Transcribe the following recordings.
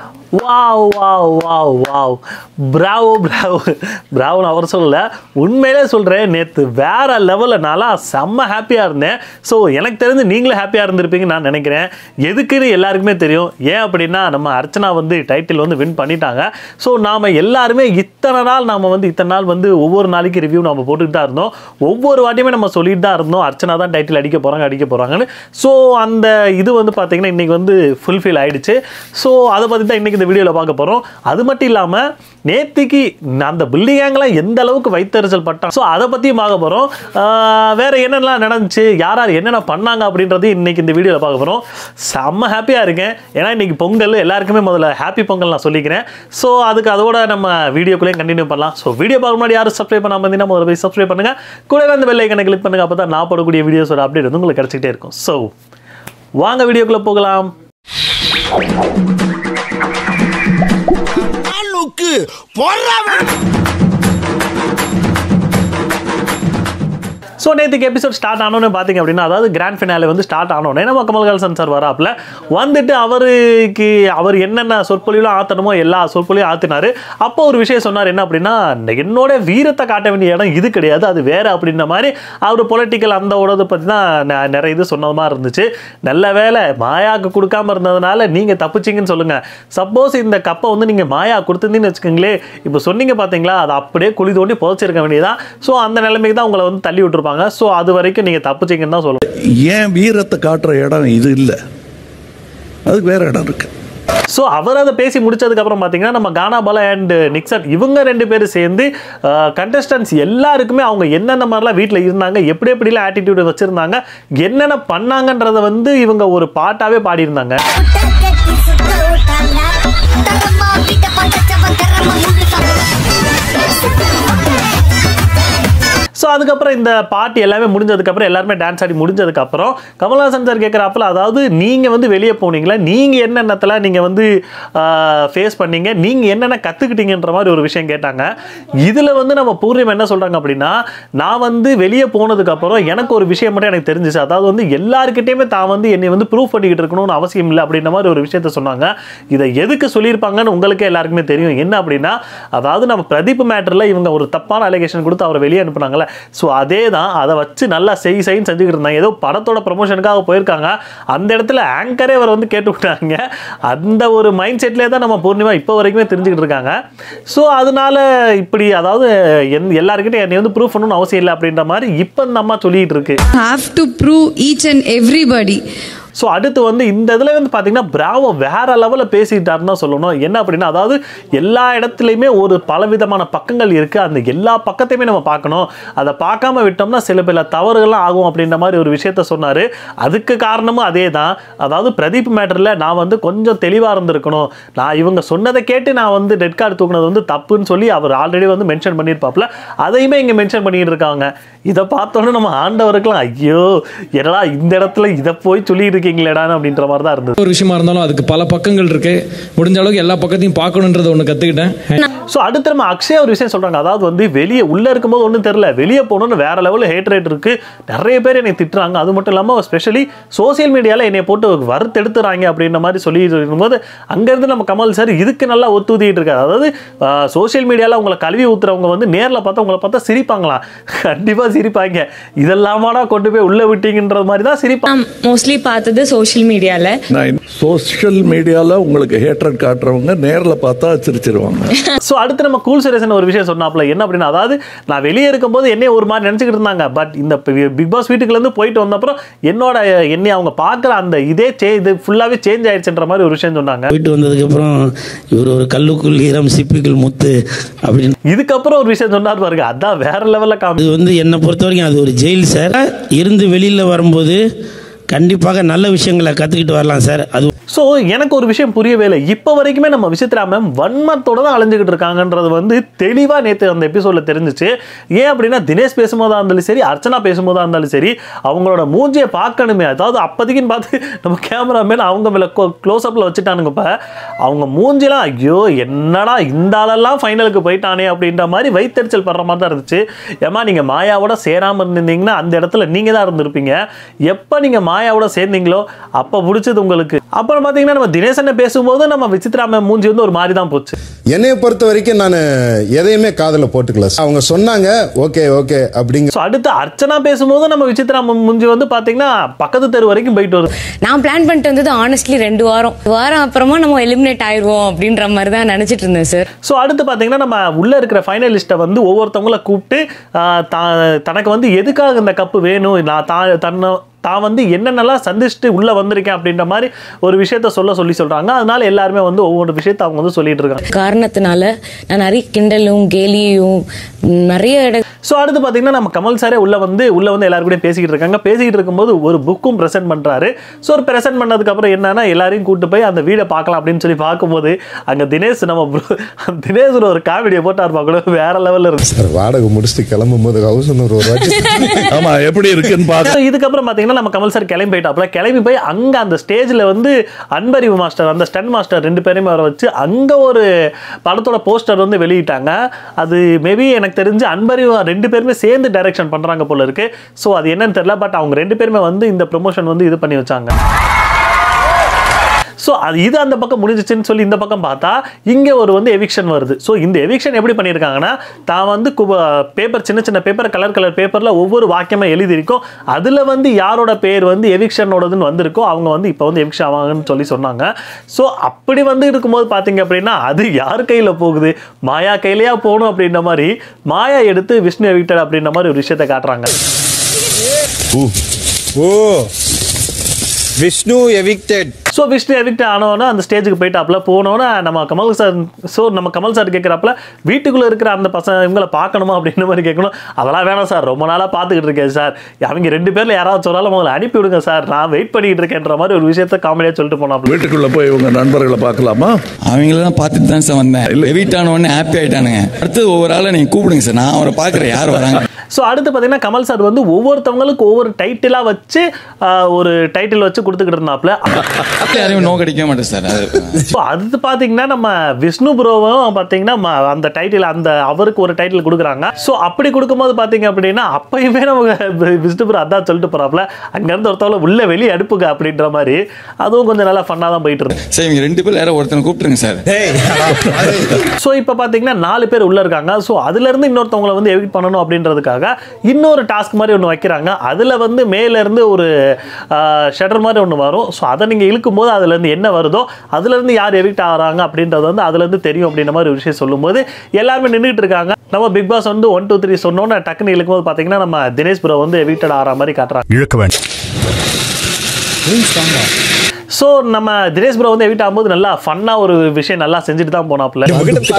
wow wow wow wow bravo bravo பிராவோன்னு அவர் சொல்லல உண்மையிலே சொல்கிறேன் நேற்று வேற லெவலில் நான்லாம் செம்ம ஹாப்பியாக இருந்தேன் ஸோ எனக்கு தெரிஞ்சு நீங்களும் ஹாப்பியாக இருந்திருப்பீங்கன்னு நான் நினைக்கிறேன் எதுக்குன்னு எல்லாருக்குமே தெரியும் ஏன் அப்படின்னா நம்ம அர்ச்சனா வந்து டைட்டில் வந்து வின் பண்ணிட்டாங்க ஸோ நாம் எல்லாருமே இத்தனை நாள் நாம் வந்து இத்தனை நாள் வந்து ஒவ்வொரு நாளைக்கு ரிவ்யூ நம்ம போட்டுக்கிட்டு தான் இருந்தோம் ஒவ்வொரு வாட்டியுமே நம்ம சொல்லிட்டு தான் இருந்தோம் அர்ச்சனா தான் டைட்டில் அடிக்க போகிறாங்க அடிக்க போகிறாங்கன்னு ஸோ அந்த இது வந்து பார்த்தீங்கன்னா இன்றைக்கி வந்து ஃபுல்ஃபில் ஆயிடுச்சு ஸோ அதை பற்றி தான் இன்றைக்கி இந்த வீடியோவில் பார்க்க போகிறோம் அது மட்டும் இல்லாமல் நேத்திக்கு அந்த பில்டிங் கேங்கில் எந்த அளவுக்கு வைத்தறிச்சல் பட்டான் ஸோ அதை பற்றியும் பார்க்க போகிறோம் வேறு என்னென்னலாம் நடந்துச்சு யார் யார் என்னென்ன பண்ணாங்க அப்படின்றதையும் இன்றைக்கி இந்த வீடியோவில் பார்க்க போகிறோம் செம்ம ஹாப்பியாக இருக்கேன் ஏன்னா இன்றைக்கி பொங்கல் எல்லாருக்குமே முதல்ல ஹாப்பி பொங்கல் நான் சொல்லிக்கிறேன் ஸோ அதுக்கு அதோட நம்ம வீடியோக்குள்ளேயும் கண்டினியூ பண்ணலாம் ஸோ வீடியோ பார்க்க முன்னாடி யாரும் சப்ஸ்கிரைப் பண்ணாமல் இருந்தீங்கன்னா முதல்ல போய் சப்ஸ்கிரைப் பண்ணுங்கள் கூடவே அந்த பெல் ஐக்கனை கிளிக் பண்ணுங்கள் அப்போ தான் நான் போடக்கூடிய வீடியோஸோட அப்டேட் வந்து உங்களுக்கு கிடச்சிக்கிட்டே இருக்கும் ஸோ வாங்க வீடியோக்குள்ளே போகலாம் ஆளுக்கு பொறாம ஸோ நேற்றுக்கு எபிசோட் ஸ்டார்ட் ஆனோன்னு பார்த்தீங்க அப்படின்னா அதாவது கிராண்ட் ஃபினாலே வந்து ஸ்டார்ட் ஆனோடனே நம்ம கமல்ஹாசன் சார் வராப்புல வந்துட்டு அவருக்கு அவர் என்னென்ன சொற்பொழிலாம் ஆற்றணுமோ எல்லா சொற்பொழியும் ஆற்றினாரு அப்போ ஒரு விஷயம் சொன்னார் என்ன அப்படின்னா என்னோட வீரத்தை காட்ட வேண்டிய இடம் இது கிடையாது அது வேற அப்படின்ற மாதிரி அவர் பொலிட்டிக்கல் அந்த உடதை பற்றி தான் நெ- நிறைய இது சொன்னது மாதிரி இருந்துச்சு நல்ல வேலை மாயாவுக்கு கொடுக்காம இருந்ததுனால நீங்கள் தப்பிச்சிங்கன்னு சொல்லுங்கள் சப்போஸ் இந்த கப்பை வந்து நீங்கள் மாயா கொடுத்துருந்தீங்கன்னு வச்சுக்கோங்களேன் இப்போ சொன்னீங்க பார்த்தீங்களா அதை அப்படியே குழி தோண்டி புதைச்சிருக்க வேண்டியதான் ஸோ அந்த நிலைமைக்கு தான் உங்களை வந்து தள்ளி விட்டுருப்பாங்க ஸோ அது வரைக்கும் நீங்கள் தப்பிச்சிங்கன்னு தான் சொல்லணும் ஏன் வீரத்தை காட்டுற இடம் இது இல்லை அதுக்கு வேற இடம் இருக்கு ஸோ அவர் அதை பேசி முடிச்சதுக்கப்புறம் பார்த்தீங்கன்னா நம்ம கானா பாலா அண்ட் நிக்சன் இவங்க ரெண்டு பேரும் சேர்ந்து கண்டஸ்டன்ஸ் எல்லாருக்குமே அவங்க என்னென்ன மாதிரிலாம் வீட்டில் இருந்தாங்க எப்படி எப்படிலாம் ஆட்டிடியூட் வச்சுருந்தாங்க என்னென்ன பண்ணாங்கன்றதை வந்து இவங்க ஒரு பாட்டாகவே பாடியிருந்தாங்க புட்டகத்தி சுத்த விட்டாங்க தரமா வீட்டை பட்டச்சவன் கரம ஸோ அதுக்கப்புறம் இந்த பாட்டு எல்லாமே முடிஞ்சதுக்கப்புறம் எல்லாருமே டான்ஸ் ஆடி முடிஞ்சதுக்கப்புறம் கமல்ஹாசன் சார் கேட்குறாப்புல அதாவது நீங்கள் வந்து வெளியே போனீங்களா நீங்கள் என்னென்னத்தில் நீங்கள் வந்து ஃபேஸ் பண்ணீங்க நீங்கள் என்னென்ன கற்றுக்கிட்டீங்கன்ற மாதிரி ஒரு விஷயம் கேட்டாங்க இதில் வந்து நம்ம பூர்ணிமா என்ன சொல்கிறாங்க அப்படின்னா நான் வந்து வெளியே போனதுக்கப்புறம் எனக்கு ஒரு விஷயம் மட்டும் எனக்கு தெரிஞ்சிச்சு அதாவது வந்து எல்லாருக்கிட்டேயுமே தான் வந்து என்னை வந்து ப்ரூவ் பண்ணிக்கிட்டு இருக்கணும்னு அவசியம் இல்லை அப்படின்ற மாதிரி ஒரு விஷயத்த சொன்னாங்க இதை எதுக்கு சொல்லியிருப்பாங்கன்னு உங்களுக்கே எல்லாருக்குமே தெரியும் என்ன அப்படின்னா அதாவது நம்ம பிரதீப் மேட்டரில் இவங்க ஒரு தப்பான அலிகேஷன் கொடுத்து அவரை வெளியே அனுப்புனாங்கல்ல ஸோ அதே தான் அதை வச்சு நல்லா செய் செய்ன்னு செஞ்சுக்கிட்டு இருந்தாங்க ஏதோ படத்தோட ப்ரொமோஷனுக்காக போயிருக்காங்க அந்த இடத்துல ஆங்கரே அவர் வந்து கேட்டு விட்டாங்க அந்த ஒரு மைண்ட் செட்லேயே தான் நம்ம பூர்ணிமா இப்போ வரைக்குமே தெரிஞ்சுக்கிட்டு இருக்காங்க ஸோ அதனால இப்படி அதாவது என் எல்லாருக்கிட்டையும் என்னை வந்து ப்ரூவ் பண்ணணும்னு அவசியம் இல்லை அப்படின்ற மாதிரி இப்போ இந்த அம்மா சொல்லிட்டு இருக்கு have to prove each and everybody so அடுத்து வந்து இந்த இதில் வந்து பார்த்தீங்கன்னா பிராவோ வேற லெவலில் பேசிட்டாருன்னு தான் சொல்லணும் என்ன அப்படின்னா அதாவது எல்லா இடத்துலையுமே ஒரு பலவிதமான பக்கங்கள் இருக்குது அந்த எல்லா பக்கத்தையுமே நம்ம பார்க்கணும் அதை பார்க்காம விட்டோம்னா சில பல தவறுகள்லாம் ஆகும் அப்படின்ற மாதிரி ஒரு விஷயத்த சொன்னார் அதுக்கு காரணமும் அதே தான் அதாவது பிரதீப் மேட்டரில் நான் வந்து கொஞ்சம் தெளிவாக இருந்திருக்கணும் நான் இவங்க சொன்னதை கேட்டு நான் வந்து டெட் கார்டு தூக்குனது வந்து தப்புன்னு சொல்லி அவர் ஆல்ரெடி வந்து மென்ஷன் பண்ணியிருப்பாப்புல அதையுமே இங்கே மென்ஷன் பண்ணிட்டு இருக்காங்க இதை பார்த்தோன்னே நம்ம ஆண்டவருக்குலாம் ஐயோ என்னடா இந்த இடத்துல இதை போய் சொல்லிட்டு இருக்கீங்களேடான்னு அப்படின்ற மாதிரி தான் இருந்தது ஒரு விஷயமா இருந்தாலும் அதுக்கு பல பக்கங்கள் இருக்கு முடிஞ்ச அளவுக்கு எல்லா பக்கத்தையும் பார்க்கணுன்றத ஒன்று கற்றுக்கிட்டேன் ஸோ அடுத்து நம்ம அக்ஷயா ஒரு விஷயம் சொல்றாங்க அதாவது வந்து வெளியே உள்ள இருக்கும்போது ஒன்றும் தெரியல வெளியே போகணும்னு வேற லெவலில் ஹேட் ரேட் இருக்கு நிறைய பேர் என்னை திட்டுறாங்க அது மட்டும் இல்லாமல் ஸ்பெஷலி சோசியல் மீடியாவில் என்னை போட்டு வறுத்தெடுத்துறாங்க அப்படின்ற மாதிரி சொல்லிட்டு இருக்கும்போது அங்கேருந்து நம்ம கமல் சார் இதுக்கு நல்லா ஒத்துதிட்டு இருக்காரு அதாவது சோசியல் மீடியாவில் உங்களை கல்வி ஊத்துறவங்க வந்து நேரில் பார்த்தா உங்களை பார்த்தா சிரிப்பாங்களாம் கண்டிப்பாக சிரிப்பாங்க இதெல்லாமாடா கொண்டு போய் உள்ள விட்டீங்கன்றது மாதிரி தான் சிரிப்பாங்க நான் மோஸ்ட்லி பார்த்தது சோஷியல் மீடியாவில் நான் சோஷியல் மீடியாவில் உங்களுக்கு ஹேட்ரட் காட்டுறவங்க நேரில் பார்த்தா சிரிச்சிருவாங்க ஸோ அடுத்து நம்ம கூல் சுரேசன் ஒரு விஷயம் சொன்னாப்ல என்ன அப்படின்னா அதாவது நான் வெளியே இருக்கும்போது என்னைய ஒரு மாதிரி நினச்சிக்கிட்டு இருந்தாங்க பட் இந்த பிக் பாஸ் வீட்டுக்குலேருந்து போயிட்டு வந்தப்புறம் என்னோட என்னை அவங்க பார்க்குற அந்த இதே சே இது ஃபுல்லாகவே சேஞ்ச் ஆயிடுச்சுன்ற மாதிரி ஒரு விஷயம் சொன்னாங்க போயிட்டு வந்ததுக்கப்புறம் இவர் ஒரு கல்லுக்குள் ஈரம் சிப்பிக்குள் முத்து அப்படின்னு இதுக்கப்புறம் ஒரு விஷயம் சொன்னார் பாருங்க அதான் வேற லெவலில் காமி அது வந்து என்னை பொறுத்த வரைக்கும் அது ஒரு ஜெயில் சார் இருந்து வெளியில் வரும்போது கண்டிப்பாக நல்ல விஷயங்களை கற்றுக்கிட்டு வரலாம் சார் அது ஸோ எனக்கு ஒரு விஷயம் புரியவே இல்லை இப்போ வரைக்குமே நம்ம விசித்ரா மேம் வன்மத்தோட தான் அலைஞ்சிக்கிட்டு இருக்காங்கன்றது வந்து தெளிவாக நேற்று அந்த எபிசோடில் தெரிஞ்சிச்சு ஏன் அப்படின்னா தினேஷ் பேசும்போதா இருந்தாலும் சரி அர்ச்சனா பேசும்போதா இருந்தாலும் சரி அவங்களோட மூஞ்சியை பார்க்கணுமே அதாவது அப்போதைக்குன்னு பார்த்து நம்ம கேமராமேன் அவங்க மேலே க்ளோஸ் அப்பில் வச்சுட்டானுங்க இப்போ அவங்க மூஞ்சிலாம் ஐயோ என்னடா இந்த ஆளெல்லாம் ஃபைனலுக்கு போயிட்டானே அப்படின்ற மாதிரி வைத்தறிச்சல் படுற மாதிரி தான் இருந்துச்சு ஏமா நீங்கள் மாயாவோட சேராமல் இருந்திருந்தீங்கன்னா அந்த இடத்துல நீங்கள் தான் இருந்திருப்பீங்க எப்போ நீங்கள் மாயாவோட சேர்ந்தீங்களோ அப்போ பிடிச்சது உங்களுக்கு அப்புறம் பார்த்தீங்கன்னா நம்ம தினேசனை பேசும்போது நம்ம விசித்ரா மேம் மூஞ்சி வந்து ஒரு மாதிரி தான் போச்சு என்னைய பொறுத்த வரைக்கும் நான் எதையுமே காதுல போட்டுக்கல அவங்க சொன்னாங்க ஓகே ஓகே அப்படிங்க ஸோ அடுத்து அர்ச்சனா பேசும்போது நம்ம விசித்ரா மேம் மூஞ்சி வந்து பார்த்தீங்கன்னா பக்கத்து தெரு வரைக்கும் போயிட்டு வருது நான் பிளான் பண்ணிட்டு வந்தது ஆனஸ்ட்லி ரெண்டு வாரம் வாரம் அப்புறமா நம்ம எலிமினேட் ஆயிடுவோம் அப்படின்ற மாதிரி தான் நினைச்சிட்டு இருந்தேன் சார் ஸோ அடுத்து பார்த்தீங்கன்னா நம்ம உள்ளே இருக்கிற ஃபைனலிஸ்ட்டை வந்து ஒவ்வொருத்தவங்கள கூப்பிட்டு ஆஹ், தா- தனக்கு வந்து எதுக்காக இந்த கப்பு வேணும் நான் தா தன்னை தான் வந்து என்னென்னலாம் சந்திச்சுட்டு உள்ளே வந்திருக்கேன் அப்படின்ற மாதிரி ஒரு விஷயத்த சொல்ல சொல்லி சொல்கிறாங்க அதனால எல்லாருமே வந்து ஒவ்வொரு விஷயத்த அவங்க வந்து சொல்லிட்டு இருக்காங்க காரணத்தினால நான் நிறைய கிண்டலும் கேலியும் நிறைய இட ஸோ அடுத்து பார்த்தீங்கன்னா நம்ம கமல் சாரே உள்ள வந்து உள்ள வந்து எல்லாரும் கூட பேசிக்கிட்டு இருக்காங்க பேசிக்கிட்டு இருக்கும்போது ஒரு புக்கும் ப்ரெசென்ட் பண்ணுறாரு ஸோ ஒரு ப்ரெசென்ட் பண்ணதுக்கப்புறம் என்னன்னா எல்லாரையும் கூட்டு போய் அந்த வீடை பார்க்கலாம் அப்படின்னு சொல்லி பார்க்கும்போது அங்கே தினேஷ் நம்ம bro- தினேஷ் ஒரு காமெடியை போட்டார் பார்க்கணும் வேற லெவலில் இருக்கு சார் வாடகை முடிச்சுட்டு கிளம்பும் போது ஹவுஸ் ஒரு வாட்டி ஆமா எப்படி இருக்குன்னு பார்க்க So, இதுக்கப்புறம் பார்த்தீங்கன்னா நம்ம கமல் சார் கிளம்பி போயிட்டாப்ல கிளம்பி போய் அங்கே அந்த ஸ்டேஜில் வந்து அன்பறிவு மாஸ்டர் அந்த ஸ்டன் மாஸ்டர் ரெண்டு பேரையுமே வர வச்சு அங்கே ஒரு படத்தோட போஸ்டர் வந்து வெளியிட்டாங்க அது மேபி எனக்கு தெரிஞ்சு அன்பறிவு ரெண்டு பேருமே சேர்ந்து டைரக்ஷன் பண்ணுறாங்க போல இருக்கு ஸோ அது என்னன்னு தெரியல பட் அவங்க ரெண்டு பேருமே வந்து இந்த ப்ரொமோஷன் வந்து இது பண்ணி வச்சாங்க ஸோ அது இது அந்த பக்கம் முடிஞ்சிச்சுன்னு சொல்லி இந்த பக்கம் பார்த்தா இங்கே ஒரு வந்து எவிக்ஷன் வருது ஸோ இந்த எவிக்ஷன் எப்படி பண்ணியிருக்காங்கன்னா தான் வந்து பேப்பர் சின்ன சின்ன பேப்பர் கலர் கலர் பேப்பரில் ஒவ்வொரு வாக்கியமாக எழுதியிருக்கும் அதில் வந்து யாரோட பேர் வந்து எவிக்ஷனோடதுன்னு வந்திருக்கோ அவங்க வந்து இப்போ வந்து எவிக்ஷன் ஆவாங்கன்னு சொல்லி சொன்னாங்க ஸோ அப்படி வந்து இருக்கும்போது பார்த்தீங்க அப்படின்னா அது யார் கையில் போகுது மாயா கையிலையா போகணும் அப்படின்ற மாதிரி மாயா எடுத்து விஷ்ணு எவிக்டட் அப்படின்ற மாதிரி ஒரு விஷயத்தை காட்டுறாங்க oh Vishnu evicted so Vishnu evict ஆனவொன்னே அந்த ஸ்டேஜுக்கு போயிட்டாப்புல போனோன்னே நம்ம கமல் சார் ஸோ நம்ம கமல் சார் கேட்குறாப்புல வீட்டுக்குள்ளே இருக்கிற அந்த பசங்க இவங்களை பார்க்கணுமா அப்படின்ற மாதிரி கேட்கணும் அதெல்லாம் வேணாம் சார் ரொம்ப நாளாக பார்த்துக்கிட்டு இருக்கேன் சார் அவங்க ரெண்டு பேரில் யாராவது சொன்னாலும் முதல்ல அனுப்பி விடுங்க சார் நான் வெயிட் பண்ணிக்கிட்டு இருக்கேன்ற மாதிரி ஒரு விஷயத்த காமெடியாக சொல்லிட்டு போனாப்புல வீட்டுக்குள்ள போய் உங்க நண்பர்களை பார்க்கலாமா அவங்களெல்லாம் பார்த்துட்டு தான் சார் வந்தேன் எவிட் ஆன உடனே ஹாப்பி ஆயிட்டானுங்க அடுத்து ஒவ்வொரு ஆளை நீங்க கூப்பிடுங்க சார் நான் அவரை பார்க்குறேன் யார் வராங்க ஸோ அடுத்து பார்த்தீங்கன்னா கமல் சார் வந்து ஒவ்வொருத்தவங்களுக்கு ஒவ்வொரு டைட்டிலாக வச்சு ஆஹ், ஒரு டைட்டில் வச்சு கொடுத்துக்கிட்டு இருந்தாப்புல யாரையும் நோ கடிக்க மாட்டேன் சார் அது ஸோ அது பார்த்தீங்கன்னா நம்ம விஷ்ணு ப்ரோவும் பார்த்தீங்கன்னா ம- அந்த டைட்டில் அந்த அவருக்கு ஒரு டைட்டில் கொடுக்குறாங்க ஸோ அப்படி கொடுக்கும்போது பார்த்தீங்க அப்படின்னா அப்பயுமே நமக்கு விஷ்ணு ப்ரோ அதான் சொல்லிட்டு போறாப்புல அங்கேருந்து ஒருத்தவங்கள உள்ள வெளியே அனுப்புங்க அப்படின்ற மாதிரி அதுவும் கொஞ்சம் நல்லா ஃபன்னாக தான் போயிட்டு இருக்கு சரி இவங்க ரெண்டு பேர் யாரோ ஒருத்தனை கூப்பிட்டுருங்க சார் ஸோ இப்போ பார்த்தீங்கன்னா நாலு பேர் உள்ள இருக்காங்க ஸோ அதுலேருந்து இன்னொருத்தவங்கள வந்து எவிட் பண்ணணும் அப்படின்றதுக்காக இன்னொரு டாஸ்க் மாதிரி ஒன்று வைக்கிறாங்க அதில் வந்து மேலேருந்து ஒரு ஷட்டர் மாதிரி ஒன்று வரும் ஸோ அதை நீங்கள் இழுக்கும்போது அதுலேருந்து என்ன வருதோ அதுலேருந்து யார் எவிக்ட் ஆகிறாங்க அப்படின்றது வந்து அதுலேருந்து தெரியும் அப்படின்ற மாதிரி ஒரு விஷயம் சொல்லும்போது எல்லாருமே நின்றுட்டு இருக்காங்க நம்ம பிக் பாஸ் வந்து ஒன் டூ த்ரீ சொன்னோன்னு டக்குன்னு இழுக்கும்போது பார்த்தீங்கன்னா நம்ம தினேஷ் ப்ரோ வந்து எவிக்டட் ஆகிற மாதிரி காட்டுறாங்க இழக்க வேண்டும் ஸோ நம்ம தினேஷ் ப்ரோ வந்து எவிக்ட் ஆகும்போது நல்லா ஃபன்னாக ஒரு விஷயம் நல்லா செஞ்சுட்டு தான் போனாப்புல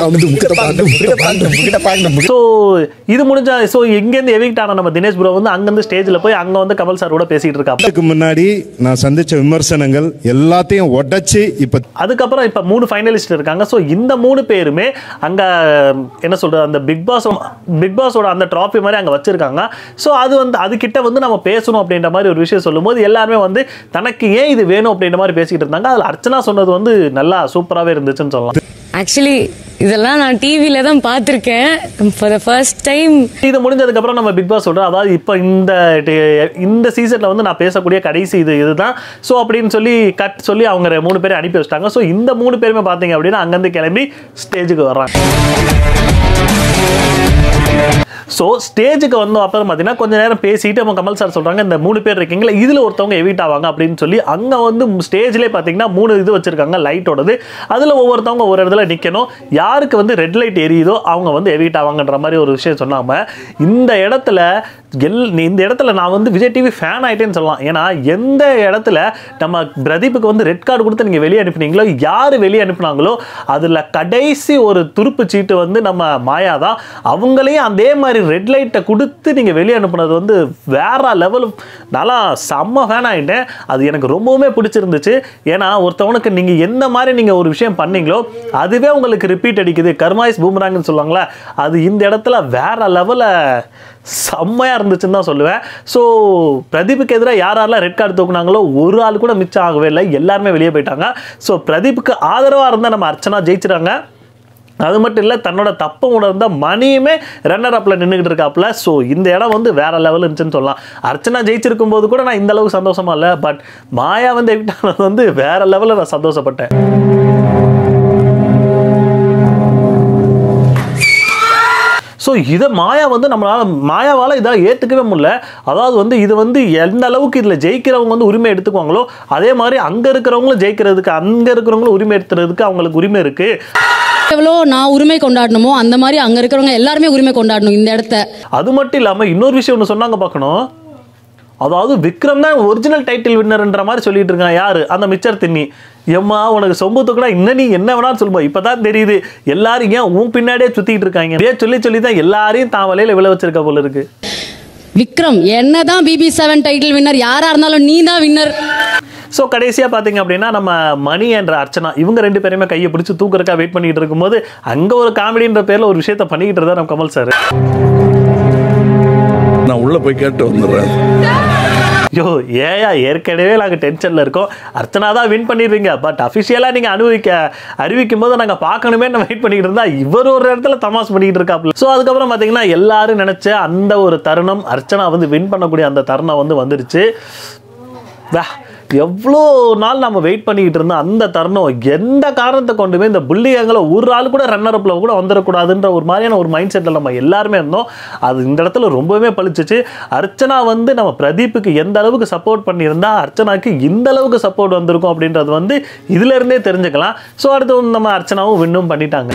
ஸோ இது முடிஞ்சா ஸோ இங்கேருந்து எவிக்ட் ஆன நம்ம தினேஷ் ப்ரோ வந்து அங்கேருந்து ஸ்டேஜில் போய் அங்கே வந்து கமல் சாரோட பேசிகிட்டு இருக்காங்க அதுக்கு முன்னாடி நான் சந்திச்ச விமர்சனங்கள் எல்லாத்தையும் உடைச்சு இப்ப அதுக்கப்புறம் இப்போ மூணு ஃபைனலிஸ்ட் இருக்காங்க ஸோ இந்த மூணு பேருமே அங்கே என்ன சொல்கிறது அந்த பிக் பாஸ் பிக் பாஸோட அந்த ட்ராஃபி மாதிரி அங்கே வச்சுருக்காங்க ஸோ அது வந்து அதுக்கிட்ட வந்து நம்ம பேசணும் அப்படின்ற மாதிரி ஒரு விஷயம் சொல்லும்போது எல்லாருமே வந்து தனக்கு ஏன் இது வேணும் அப்படின்ற மாதிரி பேசிக்கிட்டு இருந்தாங்க அதில் அர்ச்சனா சொன்னது வந்து நல்லா சூப்பராகவே இருந்துச்சுன்னு சொல்லலாம் ஆக்சுவலி இதெல்லாம் நான் டிவியில தான் பார்த்துருக்கேன் ஃபார் த ஃபர்ஸ்ட் டைம் இது முடிஞ்சதுக்கு அப்புறம் நம்ம பிக் பாஸ் சொல்றோம் அதாவது இப்போ இந்த டி- இந்த சீசன்ல வந்து நான் பேசக்கூடிய கடைசி இது இதுதான் ஸோ அப்படின்னு சொல்லி கட் சொல்லி அவங்க ரெ- மூணு பேரை அனுப்பி வச்சிட்டாங்க ஸோ இந்த மூணு பேருமே பார்த்தீங்க அப்படின்னா அங்கேருந்து கிளம்பி ஸ்டேஜுக்கு வர்றாங்க ஸோ ஸ்டேஜுக்கு வந்தோம் அப்புறம் பார்த்தீங்கன்னா கொஞ்ச நேரம் பேசிட்டு நம்ம கமல் சார் சொல்றாங்க இந்த மூணு பேர் இருக்கீங்களா இதில் ஒருத்தவங்க எவிட் ஆவாங்க அப்படின்னு சொல்லி அங்கே வந்து ஸ்டேஜ்லேயே பார்த்தீங்கன்னா மூணு இது வச்சிருக்காங்க லைட்டோடது அதில் ஒவ்வொருத்தவங்க ஒரு இடத்துல நிற்கணும் யாருக்கு வந்து ரெட் லைட் எரியுதோ அவங்க வந்து எவிட் ஆவாங்கன்ற மாதிரி ஒரு விஷயம் சொன்னாம இந்த இடத்துல எல் இந்த இடத்துல நான் வந்து விஜய் டிவி ஃபேன் ஆயிட்டேன்னு சொல்லலாம் ஏன்னா எந்த இடத்துல நம்ம பிரதீப்புக்கு வந்து ரெட் கார்டு கொடுத்து நீங்கள் வெளியே அனுப்புனீங்களோ யார் வெளியே அனுப்புனாங்களோ அதில் கடைசி ஒரு துருப்பு சீட்டு வந்து நம்ம மாயா தான் அவங்களையும் அதே மாதிரி ரெட் லைட்டை கொடுத்து நீங்கள் வெளியே அனுப்புனது வந்து வேற லெவல் நல்லா செம்ம ஃபேன் ஆகிட்டேன் அது எனக்கு ரொம்பவுமே பிடிச்சிருந்துச்சு ஏன்னா ஒருத்தவனுக்கு நீங்கள் எந்த மாதிரி நீங்கள் ஒரு விஷயம் பண்ணீங்களோ அதுவே உங்களுக்கு ரிப்பீட் அடிக்குது கர்மாயிஸ் பூமராங்கன்னு சொல்லுவாங்களே அது இந்த இடத்துல வேற லெவலில் செம்மையாக இருந்துச்சுன்னு தான் சொல்லுவேன் ஸோ பிரதீப்புக்கு எதிராக யார் யாரெல்லாம் ரெட் கார்டு தூக்குனாங்களோ ஒரு ஆள் கூட மிச்சம் ஆகவே இல்லை எல்லாருமே வெளியே போயிட்டாங்க ஸோ பிரதீப்புக்கு ஆதரவாக இருந்தால் நம்ம அர்ச்சனா ஜெயிச்சிட்டாங்க அது மட்டும் இல்லை தன்னோட தப்பை உணர்ந்த மணியுமே ரன்னர் அப்பில் நின்றுக்கிட்டு இருக்காப்புல ஸோ இந்த இடம் வந்து வேற லெவல் இருந்துச்சுன்னு சொல்லலாம் அர்ச்சனா ஜெயிச்சிருக்கும் போது கூட நான் இந்த அளவுக்கு சந்தோஷமா இல்லை பட் மாயா வந்து எவிட்டானது வந்து வேற லெவலில் நான் சந்தோஷப்பட்டேன் ஸோ இதை மாயா வந்து நம்மளால் மாயாவால் இதை ஏற்றுக்கவே முடியல அதாவது வந்து இது வந்து எந்த அளவுக்கு இதில் ஜெயிக்கிறவங்க வந்து உரிமை எடுத்துக்குவாங்களோ அதே மாதிரி அங்கே இருக்கிறவங்களும் ஜெயிக்கிறதுக்கு அங்கே இருக்கிறவங்களும் உரிமை எடுத்துறதுக்கு அவங்களுக்கு உரிமை இருக்குது எவ்வளோ நான் உரிமை கொண்டாடணுமோ அந்த மாதிரி அங்க இருக்கிறவங்க எல்லாருமே உரிமை கொண்டாடணும் இந்த இடத்த அது மட்டும் இல்லாமல் இன்னொரு விஷயம் ஒன்று சொன்னாங்க பார்க்கணும் அதாவது விக்ரம் தான் ஒரிஜினல் டைட்டில் வின்னர்ன்ற மாதிரி சொல்லிட்டு இருக்கான் யாரு அந்த மிச்சர் தின்னி எம்மா உனக்கு சொம்புத்து கூட இன்னும் நீ என்ன வேணாலும் சொல்லுமா இப்பதான் தெரியுது எல்லாரும் ஏன் உன் பின்னாடியே சுத்திட்டு இருக்காங்க இதே சொல்லி சொல்லி தான் எல்லாரையும் தான் வலையில விழ வச்சிருக்க போல இருக்கு விக்ரம் என்னதான் பிபி செவன் டைட்டில் வின்னர் யாரா இருந்தாலும் நீ தான் வின்னர் ஸோ கடைசியாக பார்த்தீங்க அப்படின்னா நம்ம மணி என்ற அர்ச்சனா இவங்க ரெண்டு பேருமே கையை பிடிச்சி தூக்குறக்கா வெயிட் பண்ணிட்டு இருக்கும்போது அங்கே ஒரு காமெடின்ற பேரில் ஒரு விஷயத்த பண்ணிக்கிட்டு இருந்தா நம்ம கமல் சார் நான் உள்ள போய் கேட்டு வந்துடுறேன் ஐயோ ஏயா ஏற்கனவே நாங்கள் டென்ஷனில் இருக்கோம் அர்ச்சனா தான் வின் பண்ணிடுவீங்க பட் அஃபிஷியலாக நீங்கள் அனுபவிக்க அறிவிக்கும் போது நாங்கள் பார்க்கணுமே நம்ம வெயிட் பண்ணிக்கிட்டு இருந்தா இவர் ஒரு இடத்துல தமாஸ் பண்ணிக்கிட்டு இருக்காப்புல ஸோ அதுக்கப்புறம் பார்த்தீங்கன்னா எல்லாரும் நினச்ச அந்த ஒரு தருணம் அர்ச்சனா வந்து வின் பண்ணக்கூடிய அந்த தருணம் வந்து வந்துருச்சு வா எவ்வளோ நாள் நம்ம வெயிட் பண்ணிக்கிட்டு இருந்தோம் அந்த தருணம் எந்த காரணத்தை கொண்டுமே இந்த புள்ளிகங்களை ஒரு ஆள் கூட ரன்னர் அப்பில் கூட வந்துடக்கூடாதுன்ற ஒரு மாதிரியான ஒரு மைண்ட் செட்டில் நம்ம எல்லாருமே இருந்தோம் அது இந்த இடத்துல ரொம்பவே பளிச்சிச்சு அர்ச்சனா வந்து நம்ம பிரதீப்புக்கு எந்த அளவுக்கு சப்போர்ட் பண்ணியிருந்தா அர்ச்சனாக்கு இந்த அளவுக்கு சப்போர்ட் வந்திருக்கும் அப்படின்றது வந்து இதுல இருந்தே தெரிஞ்சுக்கலாம் ஸோ அடுத்து வந்து நம்ம அர்ச்சனாவும் வின்னும் பண்ணிட்டாங்க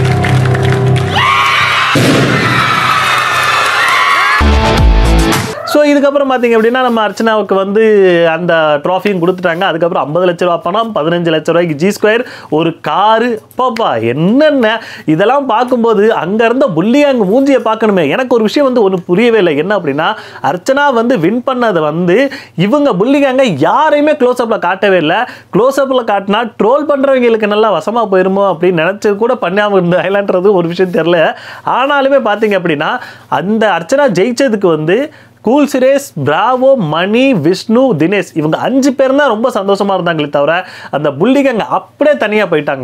ஸோ இதுக்கப்புறம் பார்த்தீங்க அப்படின்னா நம்ம அர்ச்சனாவுக்கு வந்து அந்த ட்ராஃபியும் கொடுத்துட்டாங்க அதுக்கப்புறம் ஐம்பது லட்ச ரூபா பணம் பதினஞ்சு லட்ச ரூபாய்க்கு ஜி ஸ்கொயர் ஒரு காரு பாப்பா என்னென்ன இதெல்லாம் பார்க்கும்போது அங்கே இருந்த புள்ளியாங்க மூஞ்சியை பார்க்கணுமே எனக்கு ஒரு விஷயம் வந்து ஒன்று புரியவே இல்லை என்ன அப்படின்னா அர்ச்சனா வந்து வின் பண்ணதை வந்து இவங்க புள்ளிகாங்க யாரையுமே க்ளோஸ்அப்பில் காட்டவே இல்லை க்ளோஸ்அப்பில் காட்டினா ட்ரோல் பண்ணுறவங்களுக்கு நல்லா வசமாக போயிருமோ அப்படின்னு நினச்சி கூட பண்ணாமல் இருந்த ஐலான்றது ஒரு விஷயம் தெரில ஆனாலுமே பார்த்தீங்க அப்படின்னா அந்த அர்ச்சனா ஜெயிச்சதுக்கு வந்து கூல் சுரேஷ் பிராவோ மணி விஷ்ணு தினேஷ் இவங்க அஞ்சு பேர் தான் ரொம்ப சந்தோஷமா இருந்தாங்களே தவிர அந்த புள்ளிகங்க அப்படியே தனியா போயிட்டாங்க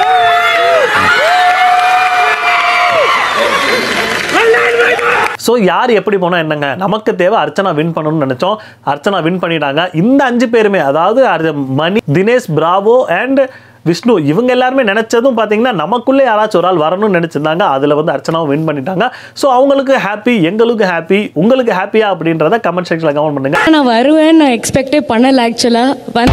ஸோ யார் எப்படி போனால் என்னங்க நமக்கு தேவை அர்ச்சனா வின் பண்ணணும்னு நினச்சோம் அர்ச்சனா வின் பண்ணிட்டாங்க இந்த அஞ்சு பேருமே அதாவது அர்- மணி தினேஷ் பிராவோ அண்ட் விஷ்ணு இவங்க எல்லாருமே நினைச்சதும் பார்த்தீங்கன்னா நமக்குள்ளே யாராச்சும் ஒரு ஆள் வரணும்னு நினச்சிருந்தாங்க அதில் வந்து அர்ச்சனாவும் வின் பண்ணிட்டாங்க ஸோ அவங்களுக்கு ஹாப்பி எங்களுக்கு ஹாப்பி உங்களுக்கு ஹாப்பியா அப்படின்றத கமெண்ட் செக்ஷனில் கமெண்ட் பண்ணுங்க நான் வருவேன் நான் எக்ஸ்பெக்டே பண்ணல ஆக்சுவலா வந்து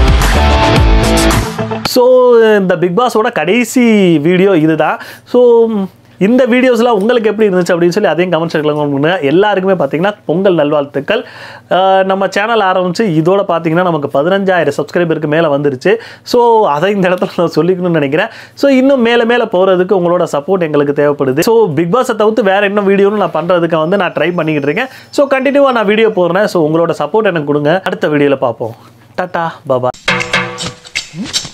ஸோ இந்த பிக் பாஸோட கடைசி வீடியோ இதுதான் ஸோ இந்த வீடியோஸ்லாம் உங்களுக்கு எப்படி இருந்துச்சு அப்படின்னு சொல்லி அதையும் கமெண்ட் செக்ஷனில் பண்ணுங்க எல்லாருக்குமே பார்த்தீங்கன்னா பொங்கல் நல்வாழ்த்துக்கள் அஹ் நம்ம சேனல் ஆரம்பிச்சு இதோட பார்த்தீங்கன்னா நமக்கு பதினஞ்சாயிரம் சப்ஸ்கிரைபருக்கு மேலே வந்துருச்சு ஸோ அதை இந்த இடத்துல நான் சொல்லிக்கணும்னு நினைக்கிறேன் ஸோ இன்னும் மேலே மேலே போகிறதுக்கு உங்களோட சப்போர்ட் எங்களுக்கு தேவைப்படுது ஸோ பிக் பாஸை தவிர்த்து வேறு என்ன வீடியோன்னு நான் பண்ணுறதுக்கு வந்து நான் ட்ரை பண்ணிக்கிட்டு இருக்கேன் ஸோ கண்டினியூவாக நான் வீடியோ போடுறேன் ஸோ உங்களோட சப்போர்ட் எனக்கு கொடுங்க அடுத்த வீடியோவில் பார்ப்போம் டாட்டா பாபா